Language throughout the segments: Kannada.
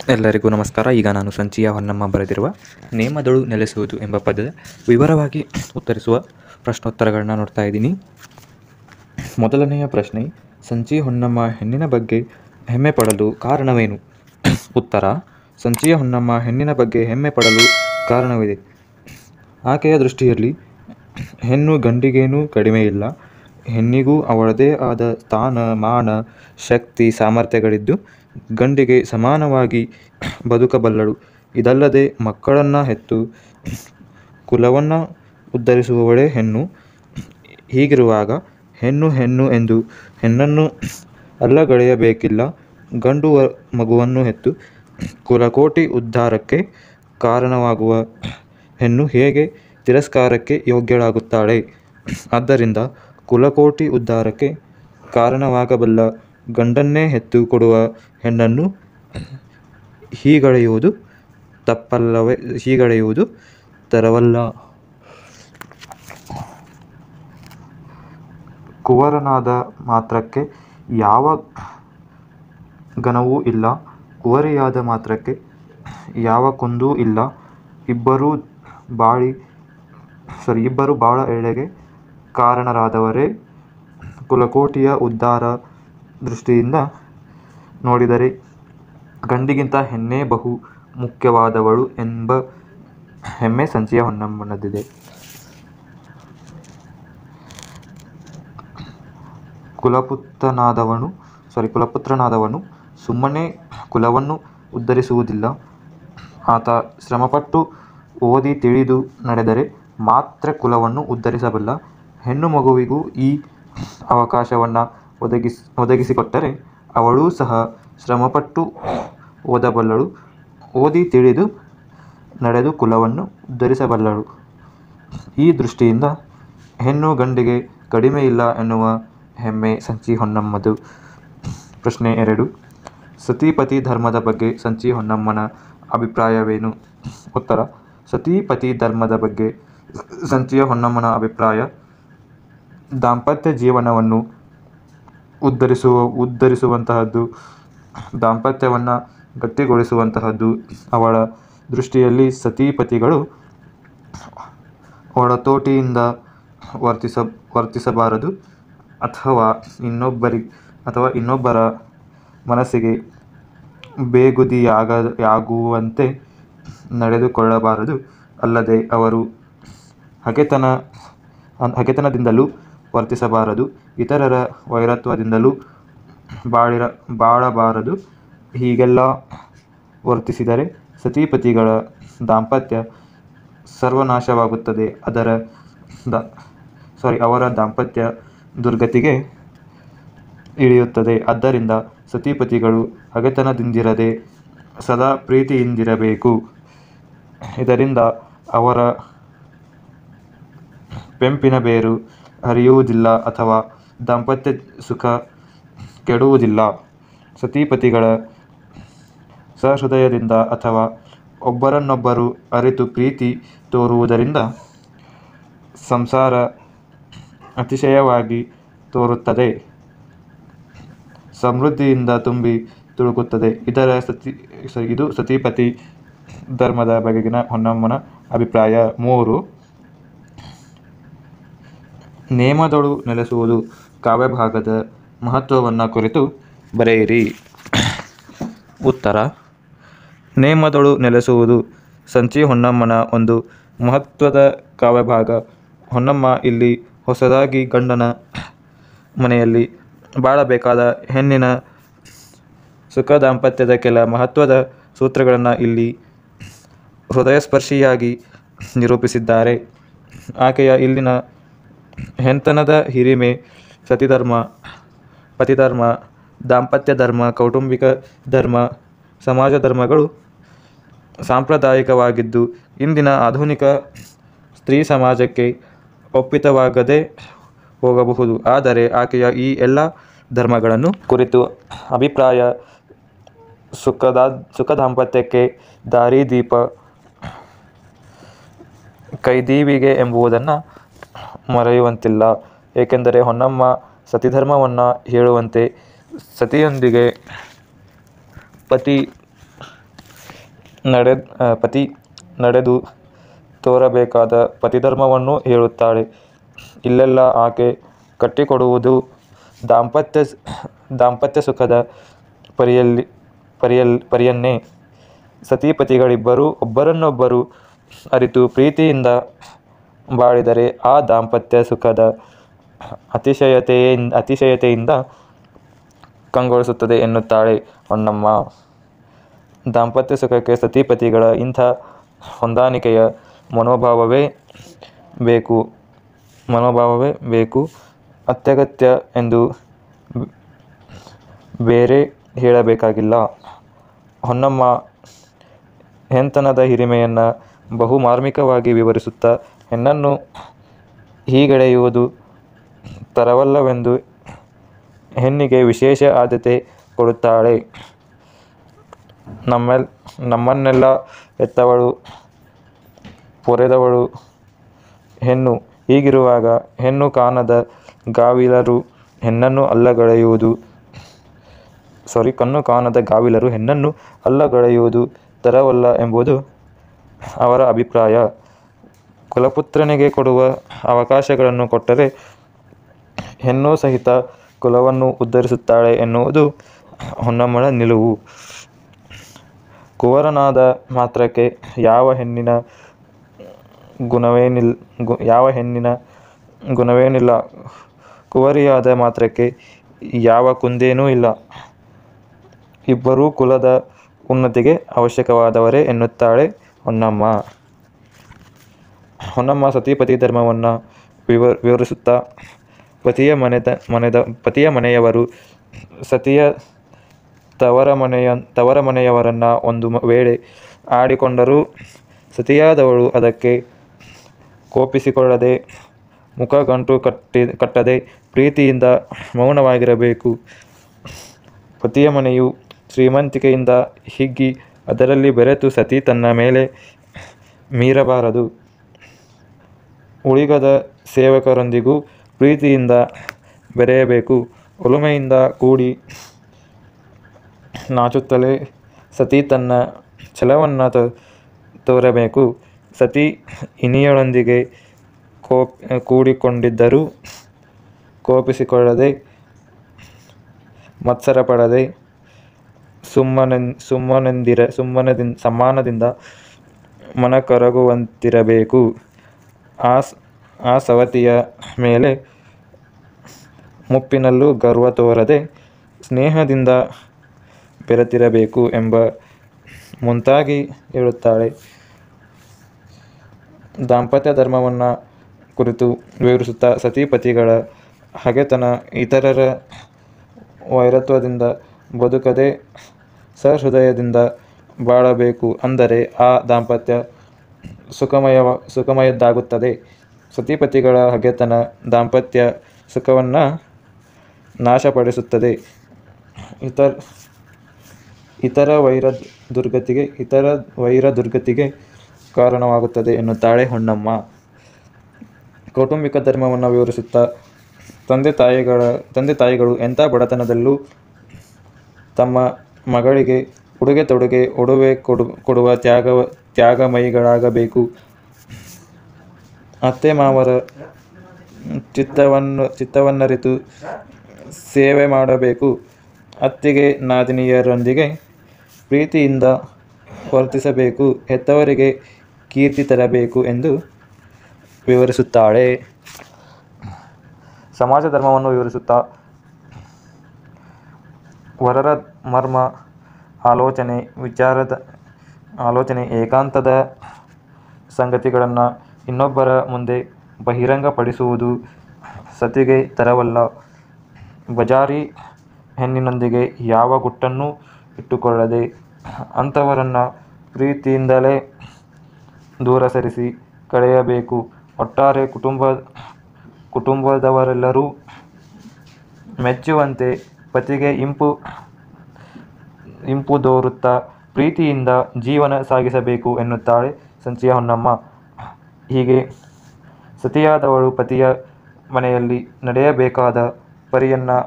ಎಲ್ಲರಿಗೂ ನಮಸ್ಕಾರ ಈಗ ನಾನು ಸಂಚಿಯ ಹೊನ್ನಮ್ಮ ಬರೆದಿರುವ ನೇಮದಳು ನೆಲೆಸುವುದು ಎಂಬ ಪದದ ವಿವರವಾಗಿ ಉತ್ತರಿಸುವ ಪ್ರಶ್ನೋತ್ತರಗಳನ್ನ ನೋಡ್ತಾ ಇದ್ದೀನಿ ಮೊದಲನೆಯ ಪ್ರಶ್ನೆ ಸಂಚಿ ಹೊನ್ನಮ್ಮ ಹೆಣ್ಣಿನ ಬಗ್ಗೆ ಹೆಮ್ಮೆ ಪಡಲು ಕಾರಣವೇನು ಉತ್ತರ ಸಂಚಿಯ ಹೊನ್ನಮ್ಮ ಹೆಣ್ಣಿನ ಬಗ್ಗೆ ಹೆಮ್ಮೆ ಪಡಲು ಕಾರಣವಿದೆ ಆಕೆಯ ದೃಷ್ಟಿಯಲ್ಲಿ ಹೆಣ್ಣು ಗಂಡಿಗೇನೂ ಕಡಿಮೆ ಇಲ್ಲ ಹೆಣ್ಣಿಗೂ ಅವಳದೇ ಆದ ಸ್ಥಾನ ಮಾನ ಶಕ್ತಿ ಸಾಮರ್ಥ್ಯಗಳಿದ್ದು ಗಂಡಿಗೆ ಸಮಾನವಾಗಿ ಬದುಕಬಲ್ಲಳು ಇದಲ್ಲದೆ ಮಕ್ಕಳನ್ನು ಹೆತ್ತು ಕುಲವನ್ನು ಉದ್ಧರಿಸುವವಳೇ ಹೆಣ್ಣು ಹೀಗಿರುವಾಗ ಹೆಣ್ಣು ಹೆಣ್ಣು ಎಂದು ಹೆಣ್ಣನ್ನು ಅಲ್ಲಗಳೆಯಬೇಕಿಲ್ಲ ಗಂಡು ವ- ಮಗುವನ್ನು ಹೆತ್ತು ಕುಲಕೋಟಿ ಉದ್ಧಾರಕ್ಕೆ ಕಾರಣವಾಗುವ ಹೆಣ್ಣು ಹೇಗೆ ತಿರಸ್ಕಾರಕ್ಕೆ ಯೋಗ್ಯಳಾಗುತ್ತಾಳೆ ಆದ್ದರಿಂದ ಕುಲಕೋಟಿ ಉದ್ಧಾರಕ್ಕೆ ಕಾರಣವಾಗಬಲ್ಲ ಗಂಡನ್ನೇ ಹೆತ್ತು ಕೊಡುವ ಹೆಣ್ಣನ್ನು ಹೀಗಳೆಯುವುದು ತಪ್ಪಲ್ಲವೇ ಹೀಗಳೆಯುವುದು ತರವಲ್ಲ ಕುವರನಾದ ಮಾತ್ರಕ್ಕೆ ಯಾವ ಘನವೂ ಇಲ್ಲ ಕುವರಿಯಾದ ಮಾತ್ರಕ್ಕೆ ಯಾವ ಕುಂದೂ ಇಲ್ಲ ಇಬ್ಬರೂ ಬಾಳಿ ಸಾರಿ ಇಬ್ಬರು ಬಾಳ ಏಳೆಗೆ ಕಾರಣರಾದವರೇ ಕುಲಕೋಟಿಯ ಉದ್ಧಾರ ದೃಷ್ಟಿಯಿಂದ ನೋಡಿದರೆ ಗಂಡಿಗಿಂತ ಹೆಣ್ಣೇ ಬಹು ಮುಖ್ಯವಾದವಳು ಎಂಬ ಹೆಮ್ಮೆ ಸಂಚಿಯ ಹೊನ್ನಮ್ಮನದಿದೆ ಕುಲಪುತ್ರನಾದವನು ಸಾರಿ ಕುಲಪುತ್ರನಾದವನು ಸುಮ್ಮನೆ ಕುಲವನ್ನು ಉದ್ಧರಿಸುವುದಿಲ್ಲ ಆತ ಶ್ರಮಪಟ್ಟು ಓದಿ ತಿಳಿದು ನಡೆದರೆ ಮಾತ್ರ ಕುಲವನ್ನು ಉದ್ಧರಿಸಬಲ್ಲ ಹೆಣ್ಣು ಮಗುವಿಗೂ ಈ ಅವಕಾಶವನ್ನು ಒದಗಿಸಿ ಒದಗಿಸಿಕೊಟ್ಟರೆ ಅವಳೂ ಸಹ ಶ್ರಮಪಟ್ಟು ಓದಬಲ್ಲಳು ಓದಿ ತಿಳಿದು ನಡೆದು ಕುಲವನ್ನು ಉದ್ಧರಿಸಬಲ್ಲಳು ಈ ದೃಷ್ಟಿಯಿಂದ ಹೆಣ್ಣು ಗಂಡಿಗೆ ಕಡಿಮೆ ಇಲ್ಲ ಎನ್ನುವ ಹೆಮ್ಮೆ ಸಂಚಿ ಹೊನ್ನಮ್ಮದು ಪ್ರಶ್ನೆ ಎರಡು ಸತಿಪತಿ ಧರ್ಮದ ಬಗ್ಗೆ ಸಂಚಿ ಹೊನ್ನಮ್ಮನ ಅಭಿಪ್ರಾಯವೇನು ಉತ್ತರ ಸತಿಪತಿ ಧರ್ಮದ ಬಗ್ಗೆ ಸಂಚಿಯ ಹೊನ್ನಮ್ಮನ ಅಭಿಪ್ರಾಯ ದಾಂಪತ್ಯ ಜೀವನವನ್ನು ಉದ್ಧರಿಸುವ ಉದ್ಧರಿಸುವಂತಹದ್ದು ದಾಂಪತ್ಯವನ್ನು ಗಟ್ಟಿಗೊಳಿಸುವಂತಹದ್ದು ಅವಳ ದೃಷ್ಟಿಯಲ್ಲಿ ಸತಿಪತಿಗಳು ಒಳತೋಟಿಯಿಂದ ವರ್ತಿಸ ವರ್ತಿಸಬಾರದು ಅಥವಾ ಇನ್ನೊಬ್ಬರಿ ಅಥವಾ ಇನ್ನೊಬ್ಬರ ಮನಸ್ಸಿಗೆ ಬೇಗುದಿಯಾಗ ಯಾಗುವಂತೆ ನಡೆದುಕೊಳ್ಳಬಾರದು ಅಲ್ಲದೆ ಅವರು ಹಗೆತನ ಅನ್- ಹಗೆತನದಿಂದಲೂ ವರ್ತಿಸಬಾರದು ಇತರರ ವೈರತ್ವದಿಂದಲೂ ಬಾಳಿರ ಬಾಳಬಾರದು ಹೀಗೆಲ್ಲ ವರ್ತಿಸಿದರೆ ಸತಿಪತಿಗಳ ದಾಂಪತ್ಯ ಸರ್ವನಾಶವಾಗುತ್ತದೆ ಅದರ ದ ಸಾರಿ ಅವರ ದಾಂಪತ್ಯ ದುರ್ಗತಿಗೆ ಇಳಿಯುತ್ತದೆ ಆದ್ದರಿಂದ ಸತಿಪತಿಗಳು ಹಗೆತನದಿಂದಿರದೆ ಸದಾ ಪ್ರೀತಿಯಿಂದಿರಬೇಕು ಇದರಿಂದ ಅವರ ಪೆಂಪಿನ ಬೇರು ಹರಿಯುವುದಿಲ್ಲ ಅಥವಾ ದಾಂಪತ್ಯ ಸುಖ ಕೆಡುವುದಿಲ್ಲ ಸತಿಪತಿಗಳ ಸಹೃದಯದಿಂದ ಅಥವಾ ಒಬ್ಬರನ್ನೊಬ್ಬರು ಅರಿತು ಪ್ರೀತಿ ತೋರುವುದರಿಂದ ಸಂಸಾರ ಅತಿಶಯವಾಗಿ ತೋರುತ್ತದೆ ಸಮೃದ್ಧಿಯಿಂದ ತುಂಬಿ ತುಳುಕುತ್ತದೆ ಇದರ ಸತಿ ಸ- ಇದು ಸತಿಪತಿ ಧರ್ಮದ ಬಗೆಗಿನ ಹೊನ್ನಮ್ಮನ ಅಭಿಪ್ರಾಯ ಮೂರು ನೇಮದೊಳು ನೆಲೆಸುವುದು ಕಾವ್ಯಭಾಗದ ಮಹತ್ವವನ್ನು ಕುರಿತು ಬರೆಯಿರಿ ಉತ್ತರ ನೇಮದೊಳು ನೆಲೆಸುವುದು ಸಂಚಿ ಹೊನ್ನಮ್ಮನ ಒಂದು ಮಹತ್ವದ ಕಾವ್ಯಭಾಗ ಹೊನ್ನಮ್ಮ ಇಲ್ಲಿ ಹೊಸದಾಗಿ ಗಂಡನ ಮನೆಯಲ್ಲಿ ಬಾಳಬೇಕಾದ ಹೆಣ್ಣಿನ ಸುಖ ದಾಂಪತ್ಯದ ಕೆಲ ಮಹತ್ವದ ಸೂತ್ರಗಳನ್ನು ಇಲ್ಲಿ ಹೃದಯಸ್ಪರ್ಶಿಯಾಗಿ ನಿರೂಪಿಸಿದ್ದಾರೆ ಆಕೆಯ ಇಲ್ಲಿನ ಹೆಣ್ತನದ ಹಿರಿಮೆ ಸತಿಧರ್ಮ ಪತಿಧರ್ಮ ದಾಂಪತ್ಯ ಧರ್ಮ ಕೌಟುಂಬಿಕ ಧರ್ಮ ಸಮಾಜ ಧರ್ಮಗಳು ಸಾಂಪ್ರದಾಯಿಕವಾಗಿದ್ದು ಇಂದಿನ ಆಧುನಿಕ ಸ್ತ್ರೀ ಸಮಾಜಕ್ಕೆ ಒಪ್ಪಿತವಾಗದೇ ಹೋಗಬಹುದು ಆದರೆ ಆಕೆಯ ಈ ಎಲ್ಲ ಧರ್ಮಗಳನ್ನು ಕುರಿತು ಅಭಿಪ್ರಾಯ ಸುಖದ ಸುಖ ದಾಂಪತ್ಯಕ್ಕೆ ದಾರಿದೀಪ ಕೈದೀವಿಗೆ ಎಂಬುದನ್ನು ಮರೆಯುವಂತಿಲ್ಲ ಏಕೆಂದರೆ ಹೊನ್ನಮ್ಮ ಸತಿಧರ್ಮವನ್ನು ಹೇಳುವಂತೆ ಸತಿಯೊಂದಿಗೆ ಪತಿ ನಡೆ ಪತಿ ನಡೆದು ತೋರಬೇಕಾದ ಪತಿಧರ್ಮವನ್ನು ಹೇಳುತ್ತಾಳೆ ಇಲ್ಲೆಲ್ಲ ಆಕೆ ಕಟ್ಟಿಕೊಡುವುದು ದಾಂಪತ್ಯ ದಾಂಪತ್ಯ ಸುಖದ ಪರಿಯಲ್ಲಿ ಪರಿಯಲ್ ಪರಿಯನ್ನೇ ಸತಿಪತಿಗಳಿಬ್ಬರೂ ಒಬ್ಬರನ್ನೊಬ್ಬರು ಅರಿತು ಪ್ರೀತಿಯಿಂದ ಬಾಳಿದರೆ ಆ ದಾಂಪತ್ಯ ಸುಖದ ಅತಿಶಯತೆಯ ಅತಿಶಯತೆಯಿಂದ ಕಂಗೊಳಿಸುತ್ತದೆ ಎನ್ನುತ್ತಾಳೆ ಹೊನ್ನಮ್ಮ ದಾಂಪತ್ಯ ಸುಖಕ್ಕೆ ಸತಿಪತಿಗಳ ಇಂಥ ಹೊಂದಾಣಿಕೆಯ ಮನೋಭಾವವೇ ಬೇಕು ಮನೋಭಾವವೇ ಬೇಕು ಅತ್ಯಗತ್ಯ ಎಂದು ಬೇರೆ ಹೇಳಬೇಕಾಗಿಲ್ಲ ಹೊನ್ನಮ್ಮ ಹೆಣ್ತನದ ಹಿರಿಮೆಯನ್ನು ಬಹು ಮಾರ್ಮಿಕವಾಗಿ ವಿವರಿಸುತ್ತಾ ಹೆಣ್ಣನ್ನು ಹೀಗೆಳೆಯುವುದು ತರವಲ್ಲವೆಂದು ಹೆಣ್ಣಿಗೆ ವಿಶೇಷ ಆದ್ಯತೆ ಕೊಡುತ್ತಾಳೆ ನಮ್ಮೆಲ್ ನಮ್ಮನ್ನೆಲ್ಲ ಹೆತ್ತವಳು ಪೊರೆದವಳು ಹೆಣ್ಣು ಹೀಗಿರುವಾಗ ಹೆಣ್ಣು ಕಾಣದ ಗಾವಿಲರು ಹೆಣ್ಣನ್ನು ಅಲ್ಲಗಳೆಯುವುದು ಸಾರಿ ಕಣ್ಣು ಕಾಣದ ಗಾವಿಲರು ಹೆಣ್ಣನ್ನು ಅಲ್ಲಗಳೆಯುವುದು ತರವಲ್ಲ ಎಂಬುದು ಅವರ ಅಭಿಪ್ರಾಯ ಕುಲಪುತ್ರನಿಗೆ ಕೊಡುವ ಅವಕಾಶಗಳನ್ನು ಕೊಟ್ಟರೆ ಹೆಣ್ಣು ಸಹಿತ ಕುಲವನ್ನು ಉದ್ಧರಿಸುತ್ತಾಳೆ ಎನ್ನುವುದು ಹೊನ್ನಮ್ಮಳ ನಿಲುವು ಕುವರನಾದ ಮಾತ್ರಕ್ಕೆ ಯಾವ ಹೆಣ್ಣಿನ ಗುಣವೇನಿಲ್ ಗು ಯಾವ ಹೆಣ್ಣಿನ ಗುಣವೇನಿಲ್ಲ ಕುವರಿಯಾದ ಮಾತ್ರಕ್ಕೆ ಯಾವ ಕುಂದೇನೂ ಇಲ್ಲ ಇಬ್ಬರೂ ಕುಲದ ಉನ್ನತಿಗೆ ಅವಶ್ಯಕವಾದವರೇ ಎನ್ನುತ್ತಾಳೆ ಹೊನ್ನಮ್ಮ ಹೊನ್ನಮ್ಮ ಸತಿಪತಿ ಧರ್ಮವನ್ನು ವಿವ ವಿವರಿಸುತ್ತಾ ಪತಿಯ ಮನೆದ ಮನೆದ ಪತಿಯ ಮನೆಯವರು ಸತಿಯ ತವರ ಮನೆಯ ತವರ ಮನೆಯವರನ್ನು ಒಂದು ಮ- ವೇಳೆ ಆಡಿಕೊಂಡರೂ ಸತಿಯಾದವಳು ಅದಕ್ಕೆ ಕೋಪಿಸಿಕೊಳ್ಳದೆ ಮುಖ ಗಂಟು ಕಟ್ಟಿ ಕಟ್ಟದೆ ಪ್ರೀತಿಯಿಂದ ಮೌನವಾಗಿರಬೇಕು ಪತಿಯ ಮನೆಯು ಶ್ರೀಮಂತಿಕೆಯಿಂದ ಹಿಗ್ಗಿ ಅದರಲ್ಲಿ ಬೆರೆತು ಸತಿ ತನ್ನ ಮೇಲೆ ಮೀರಬಾರದು ಉಳಿಗದ ಸೇವಕರೊಂದಿಗೂ ಪ್ರೀತಿಯಿಂದ ಬೆರೆಯಬೇಕು ಒಲುಮೆಯಿಂದ ಕೂಡಿ ನಾಚುತ್ತಲೇ ಸತಿ ತನ್ನ ಛಲವನ್ನು ತೋ- ತೋರಬೇಕು ಸತಿ ಇನಿಯಳೊಂದಿಗೆ ಕೋಪ್ ಕೂಡಿಕೊಂಡಿದ್ದರೂ ಕೋಪಿಸಿಕೊಳ್ಳದೆ ಮತ್ಸರ ಪಡದೆ ಸುಮ್ಮನೆ ಸುಮ್ಮನೆಂದಿರ ಸುಮ್ಮನದಿಂದ ಸಮ್ಮಾನದಿಂದ ಮನ ಕರಗುವಂತಿರಬೇಕು ಆ ಸ್- ಆ ಸವತಿಯ ಮೇಲೆ ಮುಪ್ಪಿನಲ್ಲೂ ಗರ್ವ ತೋರದೆ ಸ್ನೇಹದಿಂದ ಬೆರೆತಿರಬೇಕು ಎಂಬ ಮುಂತಾಗಿ ಹೇಳುತ್ತಾಳೆ ದಾಂಪತ್ಯ ಧರ್ಮವನ್ನು ಕುರಿತು ವಿವರಿಸುತ್ತಾ ಸತಿಪತಿಗಳ ಹಗೆತನ ಇತರರ ವೈರತ್ವದಿಂದ ಬದುಕದೆ ಸಹೃದಯದಿಂದ ಬಾಳಬೇಕು ಅಂದರೆ ಆ ದಾಂಪತ್ಯ ಸುಖಮಯ ಸುಖಮಯದ್ದಾಗುತ್ತದೆ ಸತಿಪತಿಗಳ ಹಗೆತನ ದಾಂಪತ್ಯ ಸುಖವನ್ನು ನಾಶಪಡಿಸುತ್ತದೆ ಇತರ ಇತರ ವೈರ ದುರ್ಗತಿಗೆ ಇತರ ವೈರ ದುರ್ಗತಿಗೆ ಕಾರಣವಾಗುತ್ತದೆ ಎನ್ನುತ್ತಾಳೆ ಹೊನ್ನಮ್ಮ ಕೌಟುಂಬಿಕ ಧರ್ಮವನ್ನು ವಿವರಿಸುತ್ತಾ ತಂದೆ ತಾಯಿಗಳ ತಂದೆ ತಾಯಿಗಳು ಎಂಥ ಬಡತನದಲ್ಲೂ ತಮ್ಮ ಮಗಳಿಗೆ ಉಡುಗೆ ತೊಡುಗೆ ಒಡವೆ ಕೊಡು ಕೊಡುವ ತ್ಯಾಗ ತ್ಯಾಗಮಯಿಗಳಾಗಬೇಕು ಅತ್ತೆ ಮಾವರ ಚಿತ್ತವನ್ನು ಚಿತ್ತವನ್ನರಿತು ಸೇವೆ ಮಾಡಬೇಕು ಅತ್ತಿಗೆ ನಾದಿನಿಯರೊಂದಿಗೆ ಪ್ರೀತಿಯಿಂದ ವರ್ತಿಸಬೇಕು ಹೆತ್ತವರಿಗೆ ಕೀರ್ತಿ ತರಬೇಕು ಎಂದು ವಿವರಿಸುತ್ತಾಳೆ ಸಮಾಜ ಧರ್ಮವನ್ನು ವಿವರಿಸುತ್ತಾ ವರರ ಮರ್ಮ ಆಲೋಚನೆ ವಿಚಾರದ ಆಲೋಚನೆ ಏಕಾಂತದ ಸಂಗತಿಗಳನ್ನು ಇನ್ನೊಬ್ಬರ ಮುಂದೆ ಬಹಿರಂಗಪಡಿಸುವುದು ಸತಿಗೆ ತರವಲ್ಲ ಬಜಾರಿ ಹೆಣ್ಣಿನೊಂದಿಗೆ ಯಾವ ಗುಟ್ಟನ್ನೂ ಇಟ್ಟುಕೊಳ್ಳದೆ ಅಂಥವರನ್ನು ಪ್ರೀತಿಯಿಂದಲೇ ದೂರ ಸರಿಸಿ ಕಳೆಯಬೇಕು ಒಟ್ಟಾರೆ ಕುಟುಂಬ ಕುಟುಂಬದವರೆಲ್ಲರೂ ಮೆಚ್ಚುವಂತೆ ಪತಿಗೆ ಇಂಪು ಇಂಪು ದೋರುತ್ತಾ ಪ್ರೀತಿಯಿಂದ ಜೀವನ ಸಾಗಿಸಬೇಕು ಎನ್ನುತ್ತಾಳೆ ಸಂಚಿಯ ಹೊನ್ನಮ್ಮ ಹೀಗೆ ಸತಿಯಾದವಳು ಪತಿಯ ಮನೆಯಲ್ಲಿ ನಡೆಯಬೇಕಾದ ಪರಿಯನ್ನು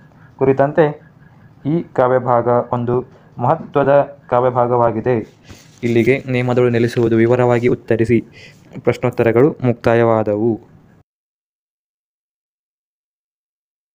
ಕುರಿತಂತೆ ಈ ಕಾವ್ಯಭಾಗ ಒಂದು ಮಹತ್ವದ ಕಾವ್ಯಭಾಗವಾಗಿದೆ ಇಲ್ಲಿಗೆ ನೇಮದಳು ನೆಲೆಸುವುದು ವಿವರವಾಗಿ ಉತ್ತರಿಸಿ ಪ್ರಶ್ನೋತ್ತರಗಳು ಮುಕ್ತಾಯವಾದವು